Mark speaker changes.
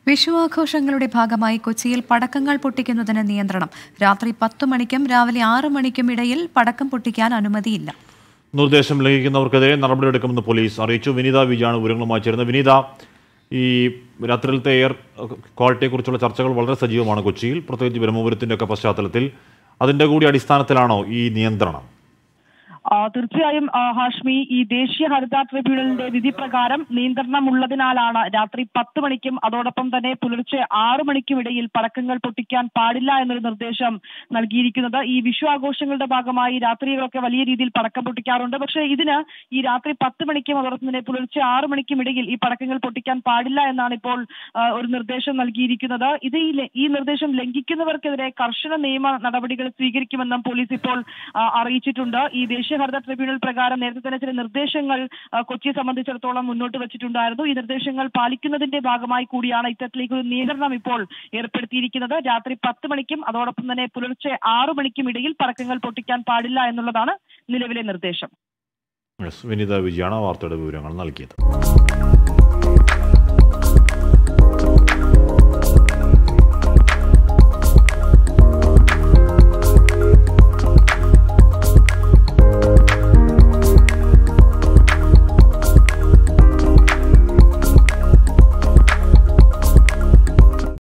Speaker 1: വിഷു ആഘോഷങ്ങളുടെ ഭാഗമായി കൊച്ചിയിൽ പടക്കങ്ങൾ പൊട്ടിക്കുന്നതിന് നിയന്ത്രണം രാത്രി പത്തു മണിക്കും രാവിലെ ആറ് മണിക്കും ഇടയിൽ പടക്കം പൊട്ടിക്കാൻ അനുമതിയില്ല
Speaker 2: നിർദ്ദേശം ലംഘിക്കുന്നവർക്കെതിരെ നടപടിയെടുക്കുമെന്ന് പോലീസ് അറിയിച്ചു വിനീത വിജയാണ് വിവരങ്ങളുമായി ചേരുന്നത് വിനീത ഈ രാത്രിയിലത്തെ എയർ ക്വാളിറ്റിയെക്കുറിച്ചുള്ള ചർച്ചകൾ വളരെ സജീവമാണ് കൊച്ചിയിൽ പ്രത്യേകിച്ച് ബ്രഹ്മപുരത്തിൻ്റെ ഒക്കെ പശ്ചാത്തലത്തിൽ അതിൻ്റെ കൂടി അടിസ്ഥാനത്തിലാണോ ഈ നിയന്ത്രണം
Speaker 3: ആ, തീർച്ചയായും ആ, ഹാഷ്മി ഈ ദേശീയ ഹരിത ട്രിബ്യൂണലിന്റെ വിധി പ്രകാരം നിയന്ത്രണം ഉള്ളതിനാലാണ് രാത്രി പത്ത് മണിക്കും അതോടൊപ്പം തന്നെ പുലർച്ചെ ആറു മണിക്കും ഇടയിൽ പടക്കങ്ങൾ പൊട്ടിക്കാൻ പാടില്ല എന്നൊരു നിർദ്ദേശം നൽകിയിരിക്കുന്നത് ഈ വിഷു ആഘോഷങ്ങളുടെ ഭാഗമായി രാത്രികളൊക്കെ വലിയ രീതിയിൽ പടക്കം പൊട്ടിക്കാറുണ്ട് പക്ഷേ ഇതിന് ഈ രാത്രി പത്ത് മണിക്കും അതോടൊപ്പം തന്നെ പുലർച്ചെ ആറു മണിക്കും ഇടയിൽ ഈ പടക്കങ്ങൾ പൊട്ടിക്കാൻ പാടില്ല എന്നാണ് ഇപ്പോൾ ആ, ഒരു നിർദ്ദേശം നൽകിയിരിക്കുന്നത് ഇത് ഈ ല- ഈ നിർദ്ദേശം ലംഘിക്കുന്നവർക്കെതിരെ കർശന നിയമ നടപടികൾ സ്വീകരിക്കുമെന്നും പോലീസ് ഇപ്പോൾ ആ, അറിയിച്ചിട്ടുണ്ട് ഈ ദേശീയ ഹരിത ട്രിബ്യൂണൽ പ്രകാരം നേരത്തെ തന്നെ ചില നിർദ്ദേശങ്ങൾ ആ, കൊച്ചിയെ സംബന്ധിച്ചിടത്തോളം മുന്നോട്ട് വെച്ചിട്ടുണ്ടായിരുന്നു ഈ നിർദ്ദേശങ്ങൾ പാലിക്കുന്നതിന്റെ ഭാഗമായി കൂടിയാണ് ഇത്തരത്തിലേക്ക് ഒരു നിയന്ത്രണം ഇപ്പോൾ ഏർപ്പെടുത്തിയിരിക്കുന്നത് രാത്രി പത്ത് മണിക്കും അതോടൊപ്പം തന്നെ പുലർച്ചെ ആറു മണിക്കും ഇടയിൽ പടക്കങ്ങൾ പൊട്ടിക്കാൻ പാടില്ല എന്നുള്ളതാണ് നിലവിലെ നിർദ്ദേശം
Speaker 2: യെസ് വിനീത വിജയാണ് വാർത്തയുടെ വിവരങ്ങൾ നൽകിയത്